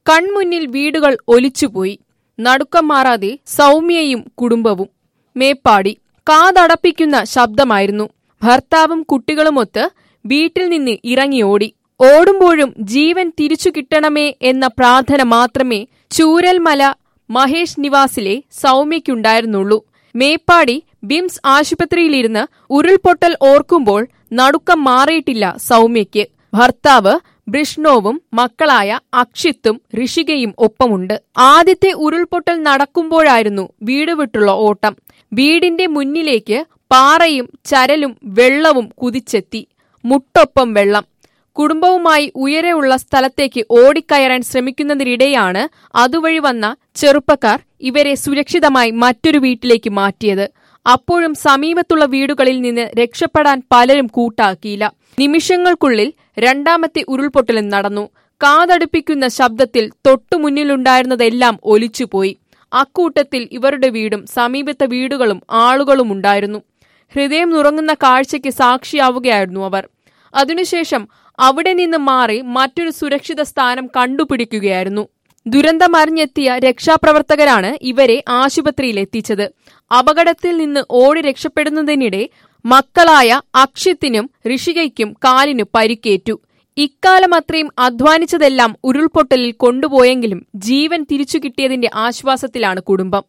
കൺമുന്നിൽ വീടുകൾ ഒലിച്ചുപോയി നടുക്കം മാറാതെ സൗമ്യയും കുടുംബവും മേപ്പാടി കാതടപ്പിക്കുന്ന ശബ്ദമായിരുന്നു ഭർത്താവും കുട്ടികളുമൊത്ത് വീട്ടിൽ നിന്ന് ഇറങ്ങിയോടി ഓടുമ്പോഴും ജീവൻ തിരിച്ചു കിട്ടണമേ എന്ന പ്രാർത്ഥന മാത്രമേ ചൂരൽമല മഹേഷ് നിവാസിലെ സൗമ്യയ്ക്കുണ്ടായിരുന്നുള്ളൂ മേപ്പാടി ബിംസ് ആശുപത്രിയിലിരുന്ന് ഉരുൾപൊട്ടൽ ഓർക്കുമ്പോൾ നടുക്കം മാറിയിട്ടില്ല സൗമ്യയ്ക്ക് ഭർത്താവ് ബ്രിഷ്ണോവും മക്കളായ അക്ഷിത്തും ഋഷികയും ഒപ്പമുണ്ട് ആദ്യത്തെ ഉരുൾപൊട്ടൽ നടക്കുമ്പോഴായിരുന്നു വീട് വിട്ടുള്ള ഓട്ടം വീടിന്റെ മുന്നിലേക്ക് പാറയും ചരലും വെള്ളവും കുതിച്ചെത്തി മുട്ടൊപ്പം വെള്ളം കുടുംബവുമായി ഉയരെയുള്ള സ്ഥലത്തേക്ക് ഓടിക്കയറാൻ ശ്രമിക്കുന്നതിനിടെയാണ് അതുവഴി വന്ന ചെറുപ്പക്കാർ ഇവരെ സുരക്ഷിതമായി മറ്റൊരു വീട്ടിലേക്ക് മാറ്റിയത് അപ്പോഴും സമീപത്തുള്ള വീടുകളിൽ നിന്ന് രക്ഷപ്പെടാൻ പലരും കൂട്ടാക്കിയില്ല നിമിഷങ്ങൾക്കുള്ളിൽ രണ്ടാമത്തെ ഉരുൾപൊട്ടലും നടന്നു കാതടുപ്പിക്കുന്ന ശബ്ദത്തിൽ തൊട്ടുമുന്നിലുണ്ടായിരുന്നതെല്ലാം ഒലിച്ചുപോയി അക്കൂട്ടത്തിൽ ഇവരുടെ വീടും സമീപത്തെ വീടുകളും ആളുകളും ഉണ്ടായിരുന്നു ഹൃദയം നുറങ്ങുന്ന കാഴ്ചയ്ക്ക് സാക്ഷിയാവുകയായിരുന്നു അവർ അതിനുശേഷം അവിടെ നിന്ന് മാറി മറ്റൊരു സുരക്ഷിത സ്ഥാനം കണ്ടുപിടിക്കുകയായിരുന്നു ദുരന്തമറിഞ്ഞെത്തിയ രക്ഷാപ്രവർത്തകരാണ് ഇവരെ ആശുപത്രിയിൽ എത്തിച്ചത് അപകടത്തിൽ നിന്ന് ഓടി രക്ഷപ്പെടുന്നതിനിടെ മക്കളായ അക്ഷിത്തിനും ഋഷികയ്ക്കും കാലിനു പരിക്കേറ്റു ഇക്കാലം അത്രയും അധ്വാനിച്ചതെല്ലാം ഉരുൾപൊട്ടലിൽ കൊണ്ടുപോയെങ്കിലും ജീവൻ തിരിച്ചു കിട്ടിയതിന്റെ ആശ്വാസത്തിലാണ് കുടുംബം